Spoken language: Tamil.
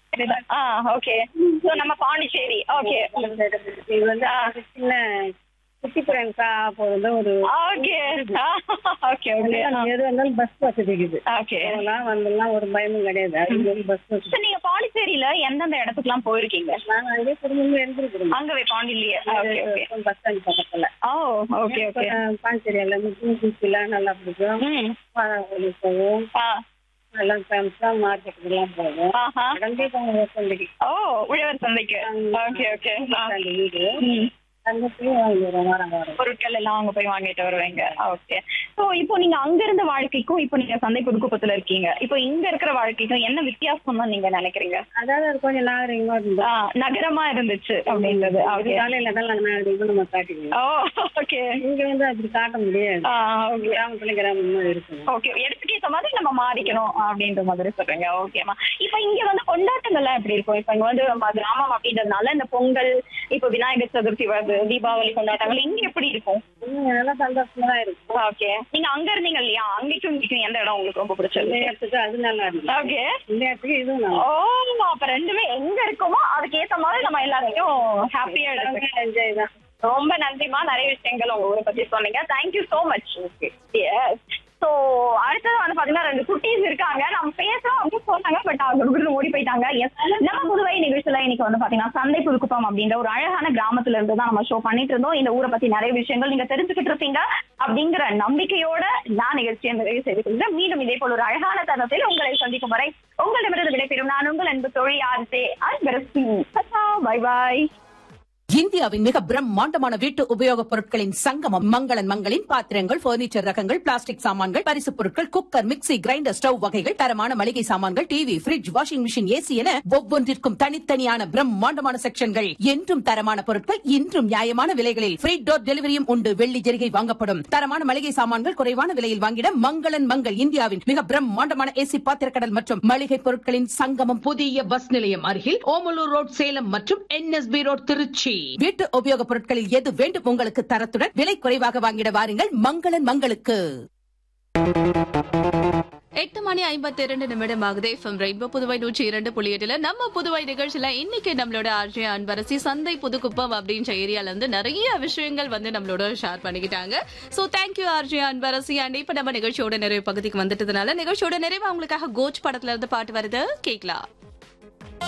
ஆ ஓகே சோ நம்ம பாண்டிச்சேரி ஓகே இது வந்து அது சின்ன குட்டி பிள்ளைங்க போகுது ஒரு ஓகே ஓகே ஓகே எது வந்தாலும் பஸ் வசதி இருக்குது ஓகே போகலாம் வந்துடலாம் ஒரு பயமும் கிடையாது அது மாதிரி பஸ் வசதி சோ நீங்க பாண்டிச்சேரியில எந்தெந்த இடத்துக்குலாம் போயிருக்கீங்க நாங்கள் அங்கேயே குடும்பமே இருந்துருக்குறோம் அங்கவே பாண்டிலேயே ஓகே ஓகே பஸ் ஸ்டாண்ட் பக்கத்துல ஓ ஓகே ஓகே பாண்டிச்சேரி எல்லாமே பீச்சிலாம் நல்லா பிடிக்கும் ம் பாலாக்கோழி போவோம் ஆ நல்லா ஃபேமஸா மார்க்கெட்டுக்கெல்லாம் போவோம் ஆஹா கடந்தே போவோம் சந்தைக்கு ஓ உழவர் சந்தைக்கு ஓகே ஓகே அந்த வீடு ம் அங்கே போய் வாங்கிடுவோம் வாரம் வாரம் பொருட்கள் எல்லாம் அங்க போய் வாங்கிட்டு வருவீங்க ஓகே சோ இப்போ நீங்க அங்க இருந்த வாழ்க்கைக்கும் இப்போ நீங்க சந்தை புதுக்குப்பத்துல இருக்கீங்க இப்போ இங்க இருக்கிற வாழ்க்கைக்கும் என்ன வித்தியாசம் தான் நீங்க நினைக்கிறீங்க அதாவது அது கொஞ்சம் நாகரிகமா இருந்தோம் ஆ, நகரமா இருந்துச்சு அப்படின்றது ஓகே காலையில தான் நாங்கள் நாகரிகமா நம்ம காட்டிக்குவோம் ஓ ஓகே இங்க வந்து அப்படி காட்ட முடியாது ஓகே கிராமத்துல கிராமமா இருக்கும் ஓகே இடத்துக்கு ஏற்ற மாதிரி நம்ம மாறிக்கணும் அப்படின்ற மாதிரி சொல்றீங்க ஓகேமா இப்போ இங்க வந்து கொண்டாட்டங்கள்லாம் எப்படி இருக்கும் இப்போ இங்க வந்து நம்ம கிராமம் அப்படின்றதுனால இந்த பொங்கல் இப்போ விநாயகர் சதுர்த்தி வருது தீபாவளி கொண்டாட்டங்கள் இங்க எப்படி இருக்கும் இன்னும் நல்லா சந்தோஷமா தான் இருக்கும் ஓகே நீங்க அங்க இருந்தீங்க இல்லையா அங்கேயும் இங்கேயும் எந்த இடம் உங்களுக்கு ரொம்ப இந்த பிடிச்சது இடத்துக்கு அது நல்லா இருக்கும் ஓகே இந்த இடத்துக்கு இதுவும் நல்லா ஓ அப்ப ரெண்டுமே எங்க இருக்கோமோ அதுக்கு ஏத்த மாதிரி நம்ம எல்லாரையும் ஹாப்பியா எடுத்துக்கணும் என்ஜாய் தான் ரொம்ப நன்றிமா நிறைய விஷயங்கள் உங்க ஊரை பத்தி சொன்னீங்க தேங்க்யூ சோ மச் ஸோ அடுத்தது வந்து பாத்தீங்கன்னா ரெண்டு குட்டீஸ் இருக்காங்க நம்ம பேசுறோம் அப்படின்னு சொன்னாங்க பட் அவங்க குடுக்குறது ஓடி போயிட்டாங்க Yes. நம்ம புதுவை நிகழ்ச்சியில இன்னைக்கு வந்து பாத்தீங்கன்னா சந்தை புதுக்குப்பம் அப்படின்ற ஒரு அழகான கிராமத்துல இருந்து தான் நம்ம ஷோ பண்ணிட்டு இருந்தோம் இந்த ஊரை பத்தி நிறைய விஷயங்கள் நீங்க தெரிஞ்சுக்கிட்டு இருப்பீங்க அப்படிங்கிற நம்பிக்கையோட நான் நிகழ்ச்சியை நிறைவு செய்து கொள்கிறேன் மீண்டும் இதே போல ஒரு அழகான தருணத்தில் உங்களை சந்திக்கும் வரை உங்களிடமிருந்து விடைபெறும் நான் உங்கள் அன்பு தொழில் ஆர்த்தே அன்பரசி பை பாய் இந்தியாவின் மிக பிரம்மாண்டமான வீட்டு உபயோகப் பொருட்களின் சங்கமம் மங்களன் மங்களின் பாத்திரங்கள் பர்னிச்சர் ரகங்கள் பிளாஸ்டிக் சாமான்கள் பரிசுப் பொருட்கள் குக்கர் மிக்ஸி கிரைண்டர் ஸ்டவ் வகைகள் தரமான மளிகை சாமான்கள் TV fridge washing machine AC என ஒவ்வொன்றிற்கும் தனித்தனியான பிரம்மாண்டமான செக்ஷன்கள் என்றும் தரமான பொருட்கள் இன்றும் நியாயமான விலைகளில் ஃப்ரீ டோர் டெலிவரியும் உண்டு வெள்ளி ஜெரிகை வாங்கப்படும் தரமான மளிகை சாமான்கள் குறைவான விலையில் வாங்கிட மங்களன் மங்கள் இந்தியாவின் மிக பிரம்மாண்டமான ஏசி பாத்திரக்கடல் மற்றும் மளிகை பொருட்களின் சங்கமம் புதிய பஸ் நிலையம் அருகில் ஓமலூர் ரோட் சேலம் மற்றும் என்எஸ்பி ரோட் திருச்சி வீட்டு உபயோகப் பொருட்களில் எது வேண்டும் உங்களுக்கு தரத்துடன் விலை குறைவாக வாங்கிட வாருங்கள் மங்களன் மங்களுக்கு எட்டு மணி ஐம்பத்தி இரண்டு நிமிடம் ஆகுது எஃப்எம் ரெயின்போ புதுவை நூற்றி இரண்டு புள்ளி எட்டுல நம்ம புதுவை நிகழ்ச்சியில இன்னைக்கு நம்மளோட ஆர்ஜே அன்பரசி சந்தை புதுக்குப்பம் அப்படின்ற ஏரியால இருந்து நிறைய விஷயங்கள் வந்து நம்மளோட ஷேர் பண்ணிக்கிட்டாங்க so thank you RJ Anbarasi and இப்ப நம்ம நிகழ்ச்சியோட நிறைவு பகுதிக்கு வந்துட்டதுனால நிகழ்ச்சியோட நிறைவு அவங்களுக்காக கோச் படத்துல இருந்து பாட்டு வருது கேட்கலாம்